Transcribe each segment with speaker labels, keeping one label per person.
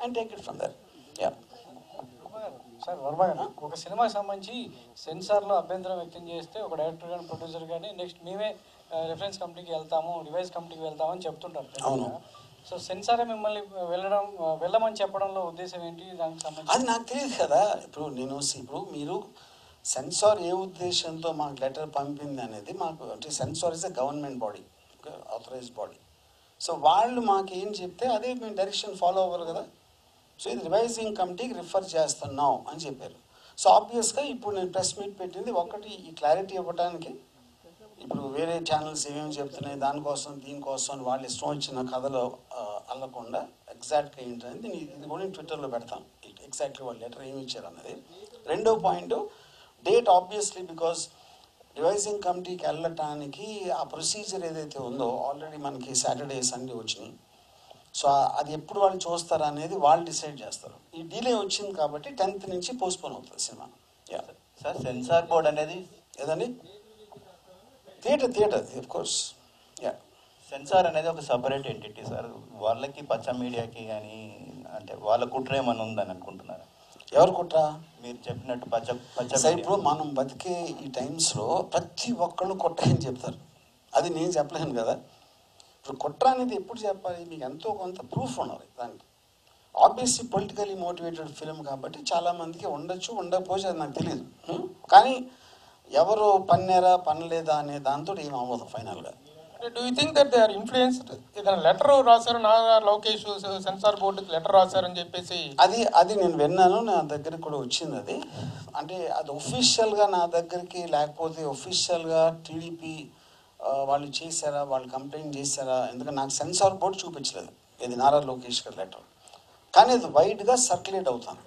Speaker 1: And take it from there ya
Speaker 2: sir Varma గారు ఒక సినిమాకి సంబంధించి సెన్సార్లో అభ్యంతరం వ్యక్తం చేస్తే ఒక డైరెక్టర్ కానీ ప్రొడ్యూసర్ కానీ నెక్స్ట్ మేమే రిఫరెన్స్ కమిటీకి వెళ్తాము రివైజ్ కమిటీకి వెళ్తామని చెప్తుంటారు
Speaker 1: అవును.
Speaker 2: సో సెన్సారే మిమ్మల్ని వెళ్ళడం వెళ్ళమని చెప్పడంలో ఉద్దేశం ఏంటి దానికి సంబంధించి
Speaker 1: అది నాకు తెలియదు కదా ఇప్పుడు నేను సి- ఇప్పుడు మీరు సెన్సార్ ఏ ఉద్దేశంతో మాకు లెటర్ పంపింది అనేది మాకు అంటే censor is a government body authorised body so వాళ్ళు మాకు ఏం చెప్తే అదే మేము డైరెక్షన్ ఫాలో అవ్వాలి కదా సో ఇది రివైజింగ్ కమిటీకి రిఫర్ చేస్తున్నాం అని చెప్పారు సో ఆబ్వియస్గా ఇప్పుడు నేను ప్రెస్ మీట్ పెట్టింది ఒకటి ఈ క్లారిటీ ఇవ్వడానికి ఇప్పుడు వేరే ఛానల్స్ ఏమేమి చెప్తున్నాయి దానికోసం దీనికోసం అని వాళ్ళు ఇష్టం వచ్చిన కథలో ఆ, అల్లకుండా ఎగ్జాక్ట్గా ఏంటనేది నేను ఇది కూడా నేను ట్విట్టర్లో పెడతాను ఎగ్జాక్ట్లీ వాళ్ళు లెటర్ ఏమి ఇచ్చారు అన్నది రెండో point date obviously because revising కమిటీకి వెళ్ళటానికి ఆ ప్రొసీజర్ ఏదైతే ఉందో ఆల్రెడీ మనకి సాటర్డే సండే వచ్చినాయి సో ఆ- అది ఎప్పుడు వాళ్ళు చూస్తారు అనేది వాళ్ళు డిసైడ్ చేస్తారు ఈ డిలే వచ్చింది కాబట్టి టెన్త్ నుంచి పోస్ట్పోన్ అవుతుంది cinema yeah
Speaker 3: sir censor board అనేది
Speaker 1: ఏదండి theatre theatre of course ya
Speaker 3: censor అనేది ఒక సపరేట్ ఎంటిటీ సార్ వాళ్ళకి పచ్చ మీడియాకి కానీ అంటే వాళ్ళ కుట్ర ఏమైనా ఉందని అనుకుంటున్నారు
Speaker 1: ఎవరు కుట్రా
Speaker 3: మీరు చెప్పినట్టు పచ్చ పచ్చ
Speaker 1: సార్
Speaker 3: మీడియా.
Speaker 1: ఇప్పుడు మనం బతికే ఈ టైమ్స్లో ప్రతి ఒక్కళ్ళు కుట్ర అని చెప్తారు అది నేను చెప్పలేను కదా ఇప్పుడు కుట్ర అనేది ఎప్పుడు చెప్పాలి మీకు ఎంతో కొంత ప్రూఫ్ ఉండాలి దానికి ఆబ్వియస్లీ పొలిటికలీ మోటివేటెడ్ ఫిలిం కాబట్టి చాలా మందికి ఉండొచ్చు ఉండకపోవచ్చు అది నాకు తెలియదు హ్మ్? కానీ ఎవరు పన్నారా పనలేదా అనే దాంతో ఏం అవ్వదు ఫైనల్గా
Speaker 4: do you think that they are influenced ఏదైనా లెటర్ రాశారు నాగా లోకేష్ సెన్సార్ బోర్డుకి లెటర్ రాశారని చెప్పేసి
Speaker 1: అది అది నేను విన్నాను నా దగ్గరికి కూడా వచ్చింది అది అంటే అది ఒఫీషియల్గా నా దగ్గరికి లేకపోతే ఒఫీషియల్గా టీడీపీ వాళ్ళు చేశారా వాళ్ళు కంప్లైంట్ చేశారా ఎందుకంటే నాకు సెన్సార్ బోర్డు చూపించలేదు ఇది నారా లోకేష్ గారి లెటర్ కానీ అది వైడ్గా సర్క్యులేట్ అవుతాను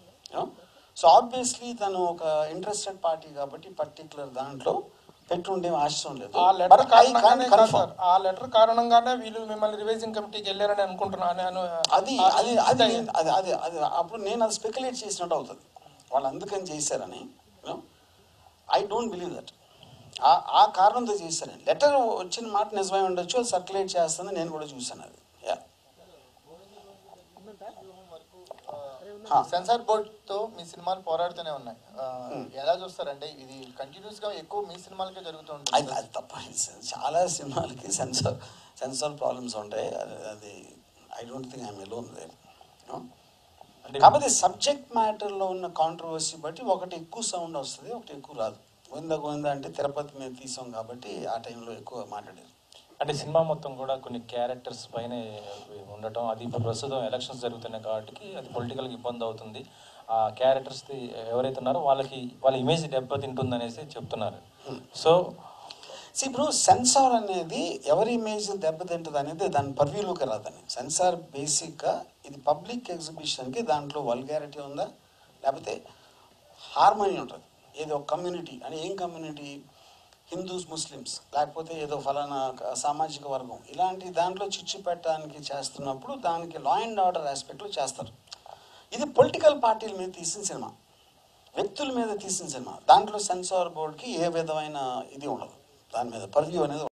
Speaker 1: సో ఆబ్వియస్లీ తను ఒక ఇంట్రెస్టెడ్ పార్టీ కాబట్టి పర్టికులర్ దాంట్లో పెట్టుండే అవసరం లేదు
Speaker 4: ఆ లెటర్
Speaker 1: But I can't
Speaker 4: కారణంగానే కాదు
Speaker 1: confirm.
Speaker 4: సార్ ఆ లెటర్ కారణంగానే వీళ్ళు మిమ్మల్ని రివైజింగ్ కమిటీకి వెళ్ళారని అనుకుంటున్నాను నేను
Speaker 1: అది అది అది నేను- అది అది అది అప్పుడు నేను అది స్పెక్యులేట్ చేసినట్టు అవుతుంది వాళ్ళు అందుకని చేశారని ఐ డోంట్ బిలీవ్ దట్ ఆ ఆ కారణంతో చేశారని లెటర్ వచ్చిన మాట నిజమై ఉండొచ్చు అది సర్క్యులేట్ చేస్తుంది నేను కూడా చూశాను అది యా హా.
Speaker 5: సెన్సార్ బోర్డ్ తో మీ సినిమాలు పోరాడుతూనే ఉన్నాయి ఆ, ఎలా చూస్తారంటే ఇది కంటిన్యూస్ గా ఎక్కువ మీ సినిమాలకే జరుగుతూ
Speaker 1: అది
Speaker 5: ఉంటుంది
Speaker 1: అది తప్ప చాలా సినిమాలకి సెన్సార్ సెన్సార్ ప్రాబ్లమ్స్ ఉంటాయి అది- అది I don't think I'm alone there కాకపోతే సబ్జెక్ట్ మ్యాటర్లో ఉన్న కాంట్రవర్సీ బట్టి ఒకటి ఎక్కువ సౌండ్ వస్తుంది ఒకటి ఎక్కువ రాదు గోవింద గోవింద అంటే తిరుపతి మీద తీసాం కాబట్టి ఆ టైంలో ఎక్కువ మాట్లాడారు
Speaker 6: అంటే సినిమా మొత్తం కూడా కొన్ని క్యారెక్టర్స్ పైన ఉండటం అది ఇప్పుడు ప్రస్తుతం ఎలక్షన్స్ జరుగుతున్నాయి కాబట్టి అది పొలిటికల్గా ఇబ్బంది అవుతుంది ఆ క్యారెక్టర్స్ ఎవరైతే ఉన్నారో వాళ్ళకి వాళ్ళ ఇమేజ్ దెబ్బతింటుంది అనేసి చెప్తున్నారు సో
Speaker 1: See, ఇప్పుడు సెన్సార్ అనేది ఎవరి ఇమేజ్ దెబ్బతింటుంది అనేది దాని పర్వ్యూలోకి రాదని సెన్సార్ బేసిక్గా ఇది పబ్లిక్ ఎగ్జిబిషన్కి దాంట్లో వల్గారిటీ ఉందా లేకపోతే హార్మనీ ఉంటుంది ఏదో కమ్యూనిటీ అంటే ఏం కమ్యూనిటీ హిందూస్ ముస్లిమ్స్ లేకపోతే ఏదో ఫలానా క- సామాజిక వర్గం ఇలాంటి దాంట్లో చిచ్చు పెట్టడానికి చేస్తున్నప్పుడు దానికి లా అండ్ ఆర్డర్ ఆస్పెక్ట్లో చేస్తారు ఇది పొలిటికల్ పార్టీల మీద తీసిన సినిమా వ్యక్తుల మీద తీసిన సినిమా దాంట్లో సెన్సార్ బోర్డ్కి ఏ విధమైన ఇది ఉండదు దాని మీద పర్వ్యూ అనేది